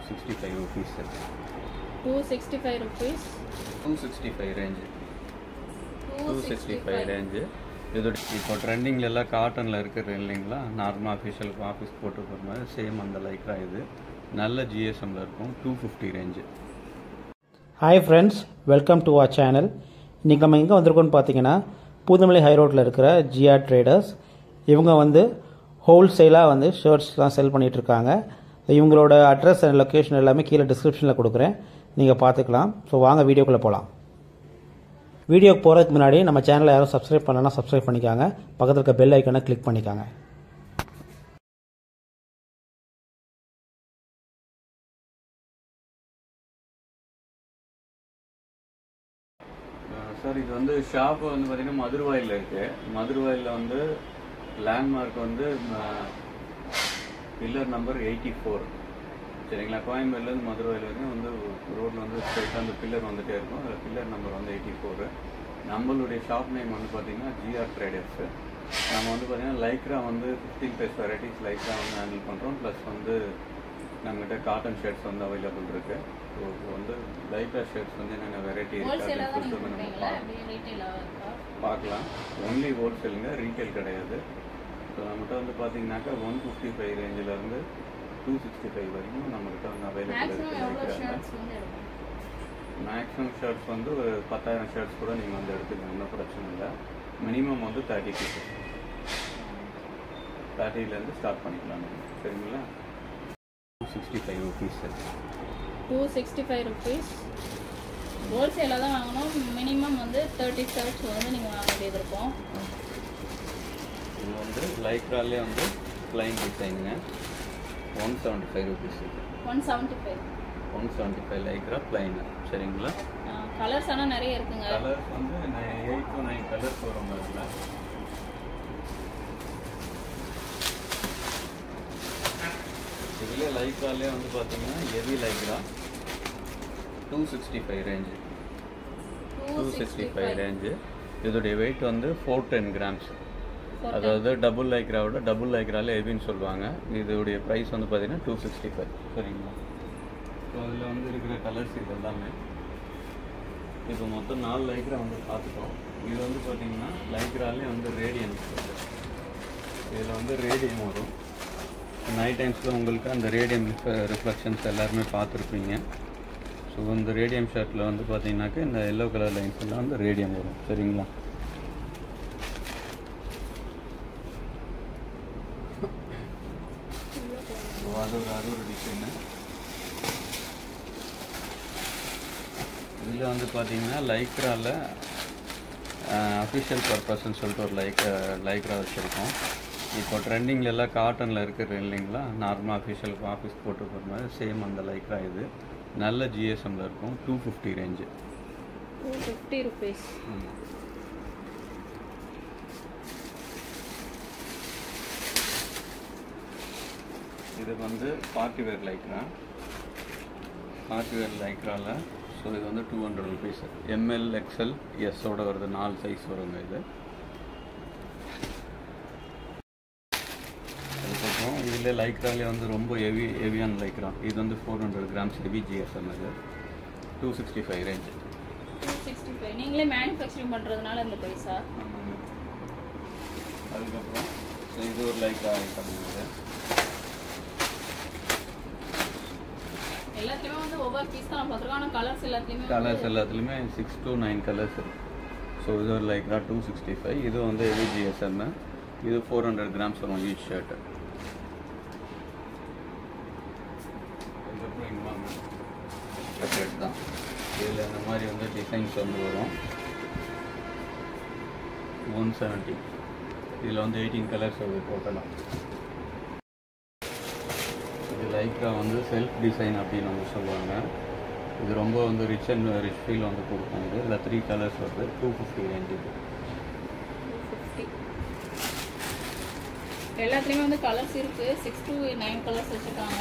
Sixty five rupees two sixty five rupees two sixty five range two two sixty sixty five five range இதோட இப்போ ட்ரெண்டிங்கில் எல்லாம் காட்டனில் இருக்கிற இல்லைங்களா நார்மல் அஃபிஷியலுக்கு ஆஃபீஸ் போட்டு போகிற மாதிரி சேம் அந்த லைக்ரா இது நல்ல ஜிஎஸ்எம்மில் இருக்கும் two fifty range hi friends welcome to our channel இன்றைக்கி நம்ம எங்கே வந்திருக்கோம்னு பார்த்தீங்கன்னா பூந்தமல்லி ஹை ரோட்டில் இருக்கிற ஜிஆர் ட்ரேடர்ஸ் இவங்க வந்து ஹோல்சேலாக வந்து ஷர்ட்ஸ்லாம் செல் பண்ணிட்டு இருக்காங்க இவங்களோட அட்ரஸ் அண்ட் லொக்கேஷன் எல்லாமே கீழே டிஸ்கிரிப்ஷனில் கொடுக்குறேன் நீங்கள் பார்த்துக்கலாம் ஸோ வாங்க வீடியோக்குள்ளே போகலாம் வீடியோக்கு போகிறதுக்கு முன்னாடி நம்ம சேனலை யாரும் சப்ஸ்கிரைப் பண்ணலன்னா சப்ஸ்கிரைப் பண்ணிக்காங்க பக்கத்தில் இருக்க பெல் ஐக்கனை கிளிக் பண்ணிக்காங்க சார் இது வந்து ஷாப் வந்து பார்த்தீங்கன்னா மதுரவாயில் இருக்கு மதுரவாயில் வந்து லேண்ட்மார்க் வந்து பில்லர் நம்பர் எயிட்டி ஃபோர் சரிங்களா கோயம்பேடுலேருந்து மதுரவாயில் வரைக்கும் வந்து ரோட்டில் வந்து ஸ்ட்ரைட்டாக அந்த பில்லர் வந்துட்டே இருக்கும் அதில் பில்லர் நம்பர் வந்து எயிட்டி ஃபோரு நம்மளுடைய ஷாப் நேம் வந்து பார்த்தீங்கன்னா ஜிஆர் ட்ரேடர்ஸு நம்ம வந்து பார்த்தீங்கன்னா லைக்ரா வந்து ஃபிஃப்டீன் ப்ளஸ் வெரைட்டிஸ் லைக்ரா வந்து ஹேண்டில் பண்ணுறோம் ப்ளஸ் வந்து நம்மகிட்ட காட்டன் ஷர்ட்ஸ் வந்து அவைலபிள் இருக்கு ஸோ இப்போ வந்து லைக்ரா ஷர்ட்ஸ் வந்து என்னென்ன வெரைட்டி இருக்கு ஹோல்சேலாக தான் அப்படின்னு நீங்கள் சொல்லிட்டு நம்ம கொடுப்பீங்களா பார்க்கலாம். அப்படியே ரீட்டெயிலாக இருக்கா பார்க்கலாம் ஒன்லி ஹோல்சேலுங்க ரீட்டைல் கிடையாது ஸோ நம்மகிட்ட வந்து பார்த்தீங்கன்னாக்கா ஒன் ஃபிஃப்டி ஃபைவ் ரேஞ்சிலேருந்து டூ சிக்ஸ்டி ஃபைவ் வரைக்கும் நம்மகிட்ட வந்து அவைலபிள் மேக்ஸிமம் எவ்வளோ இருக்கு ஷர்ட்ஸ் வந்து எடுக்கும் மேக்ஸிமம் ஷர்ட்ஸ் வந்து ஒரு பத்தாயிரம் ஷர்ட்ஸ் கூட நீங்கள் வந்து எடுத்துக்கலாம் ஒன்றும் பிரச்சனை இல்லை மினிமம் வந்து தேர்ட்டி பீசஸ் தேர்ட்டிலேருந்து ஸ்டார்ட் பண்ணிக்கலாம் நீங்க. சரிங்களா two sixty five rupees two sixty five rupees ஹோல்சேலாக தான் வாங்கணும் மினிமம் வந்து தேர்ட்டி ஷர்ட்ஸ் வந்து நீங்கள் வாங்க வேண்டியது இருக்கும் இது வந்து லைக்ராலே வந்து பிளைன் டிசைனுங்க ஒன் செவன்ட்டி ஃபைவ் ருபீஸ் இது one seventy five one seventy five Lycra plain சரிங்களா கலர்ஸ் ஆனால் நிறைய இருக்குங்க கலர்ஸ் வந்து எயிட் டு நைன் கலர்ஸ் வரும் அதில் இதுலேயே லைக்ராலே வந்து பார்த்தீங்கன்னா heavy Lycra two sixty five range two sixty five range இதோடைய வெயிட் வந்து ஃபோர் டென் கிராம்ஸ் அதாவது டபுள் லைக்ராவோட டபுள் லைக்ரால ஹெவின்னு சொல்லுவாங்க இதோடைய ப்ரைஸ் வந்து பார்த்தீங்கன்னா டூ சிக்ஸ்டி ஃபைவ் சரிங்களா ஸோ அதில் வந்து இருக்கிற கலர்ஸ் இது எல்லாமே இப்போ மொத்தம் நாலு லைக்ரா வந்து பார்த்துட்டோம் இது வந்து பார்த்தீங்கன்னா லைக்ராலே வந்து ரேடியன்ஸ் இதில் வந்து ரேடியம் வரும் நைட் டைம்ஸில் உங்களுக்கு அந்த ரேடியம் ரிஃப்ளெக்ஷன்ஸ் எல்லாருமே பார்த்துருப்பீங்க ஸோ இந்த ரேடியம் ஷர்ட்டில் வந்து பார்த்தீங்கன்னாக்கா இந்த எல்லோ கலர் லைன்ஸ் எல்லாம் வந்து ரேடியம் வரும் சரிங்களா ஸோ அது ஒரு அது ஒரு டிசைனு இதில் வந்து பார்த்தீங்கன்னா லைக்ராவில் அஃபிஷியல் பர்பஸ்ன்னு சொல்லிட்டு ஒரு லைக் லைக்ரா வச்சுருக்கோம் இப்போ ட்ரெண்டிங்கில் எல்லாம் காட்டனில் இருக்கிற இல்லைங்களா நார்மல் அஃபிஷியலுக்கு ஆஃபீஸ் போட்டு போகிற மாதிரி சேம் அந்த லைக்ரா இது நல்ல ஜிஎஸ்எம்மில் இருக்கும் two fifty range two fifty rupees இது வந்து party wear lycra party wear லைக்ராவில் ஸோ இது வந்து two hundred rupees M L XL எஸ்ஸோட வருது நாலு சைஸ் வருங்க இது அதுக்கப்புறம் இதில் லைக்ராலே வந்து ரொம்ப ஹெவி ஹெவியான லைக்ரா இது வந்து four hundred grams heavy GSM இது two sixty five range two sixty five நீங்களே மேனுஃபேக்சரிங் பண்ணுறதுனால இந்த பைசா அதுக்கப்புறம் ஸோ இது ஒரு லைக்ரா ஐட்டம் இது எல்லாத்துலேயுமே வந்து ஒவ்வொரு பீஸ் தான் பார்த்துருக்கோம் ஆனால் கலர்ஸ் எல்லாத்துலேயுமே கலர்ஸ் எல்லாத்துலேயுமே சிக்ஸ் to நைன் கலர்ஸ் இருக்கு ஸோ இது ஒரு லைக்ரா டூ சிக்ஸ்டி ஃபைவ் இது வந்து ஹெவி ஜிஎஸ்எம் இது ஃபோர் ஹண்ட்ரட் கிராம்ஸ் வரும் ஈச் ஷர்ட் அதுக்கப்புறம் இங்கே வாங்க செப்பரேட் தான் இதில் இந்த மாதிரி வந்து டிசைன்ஸ் வந்து வரும் ஒன் செவன்ட்டி இதில் வந்து எயிட்டீன் கலர்ஸ் வருது டோட்டலாக இது லைக்ரா வந்து செல்ஃப் டிசைன் அப்படின்னு வந்து சொல்லுவாங்க இது ரொம்ப வந்து ரிச் அண்ட் ரிச் ஃபீல் வந்து கொடுக்கும் இது இதில் த்ரீ கலர்ஸ் வருது டூ ஃபிஃப்டி ரேஞ்ச் இது ஃபிஃப்டி எல்லாத்துலேயுமே வந்து கலர்ஸ் இருக்குது சிக்ஸ் to நைன் கலர்ஸ் வச்சுருக்காங்க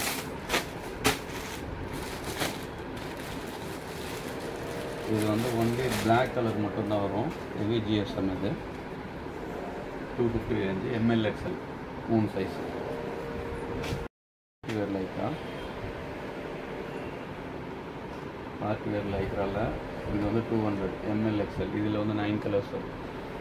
இது வந்து ஒன்லி பிளாக் கலர் மட்டும்தான் வரும் ஹெவி ஜிஎஸ்எம் இது டூ ஃபிஃப்டி ரேஞ்சு எம்எல்எக்ஸ்எல் மூணு சைஸ் இது லைக்கா பார்ட்டி வேர் லைக்ரால இது வந்து டூ ஹண்ட்ரட் எம்எல் எக்ஸ்எல் இதில் வந்து நைன் கலர்ஸ் வரும்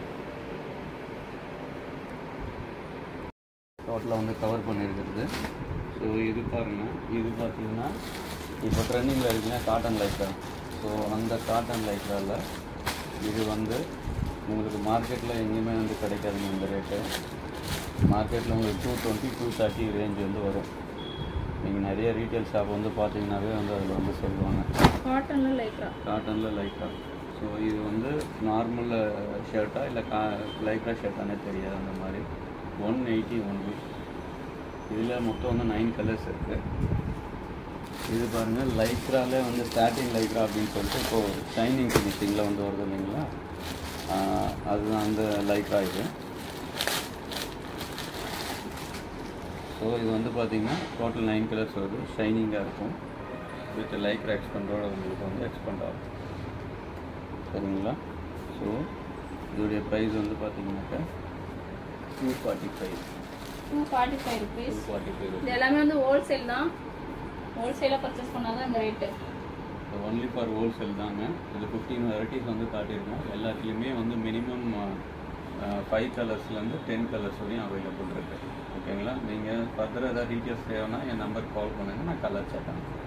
டோட்டலாக வந்து கவர் பண்ணியிருக்கிறது ஸோ இது பாருங்கள் இது பார்த்தீங்கன்னா இப்போ ட்ரெண்டிங்கில் இருக்குன்னா காட்டன் லைக்ரா ஸோ அந்த காட்டன் லைக்ரால இது வந்து உங்களுக்கு மார்க்கெட்டில் எங்கேயுமே வந்து கிடைக்காதுங்க இந்த ரேட்டு மார்க்கெட்டில் உங்களுக்கு two twenty two thirty range வந்து வரும் நீங்கள் நிறைய ரீட்டைல் ஷாப் வந்து பார்த்தீங்கன்னாவே வந்து அதில் வந்து சொல்லுவாங்க காட்டனில் லைக்ரா காட்டனில் லைக்ரா ஸோ இது வந்து நார்மல் ஷர்ட்டா இல்லை கா லைக்ரா ஷர்ட்டானே தெரியாது அந்த மாதிரி ஒன் எயிட்டி ஒன்லி இதில் மொத்தம் வந்து நைன் கலர்ஸ் இருக்குது இது பாருங்கள் லைக்ராலே வந்து ஸ்டார்டிங் லைக்ரா அப்படின்னு சொல்லிட்டு இப்போது ஷைனிங் ஃபினிஷிங்கில் வந்து வருது இல்லைங்களா ஆஹ் அதுதான் அந்த லைக்ரா இது ஸோ இது வந்து பார்த்தீங்கன்னா டோட்டல் நைன் கலர்ஸ் வருது ஷைனிங்காக இருக்கும் வித் லைக்ரா எக்ஸ்பெண்டோட உங்களுக்கு வந்து எக்ஸ்பெண்ட் ஆகும் சரிங்களா ஸோ இதோடைய ப்ரைஸ் வந்து பார்த்தீங்கன்னாக்கா two forty five two forty five two rupees forty five இது எல்லாமே வந்து ஹோல்சேல் தான் ஹோல்சேலாக பர்ச்சேஸ் பண்ணால் தான் இந்த ரேட்டு ஒன்லி ஃபார் ஹோல்சேல் தாங்க இது ஃபிஃப்டீன் வெரைட்டிஸ் வந்து காட்டியிருக்கோம் எல்லாத்துலேயுமே வந்து மினிமம் ஃபைவ் கலர்ஸ்லேருந்து டென் கலர்ஸ் வரையும் அவைலபிள் இருக்குது ஓகேங்களா நீங்கள் ஃபர்தர் ஏதாவது டீட்டெயில்ஸ் தேவைன்னா என் நம்பருக்கு கால் பண்ணுங்கள் நான் கலர் சேட்டாங்க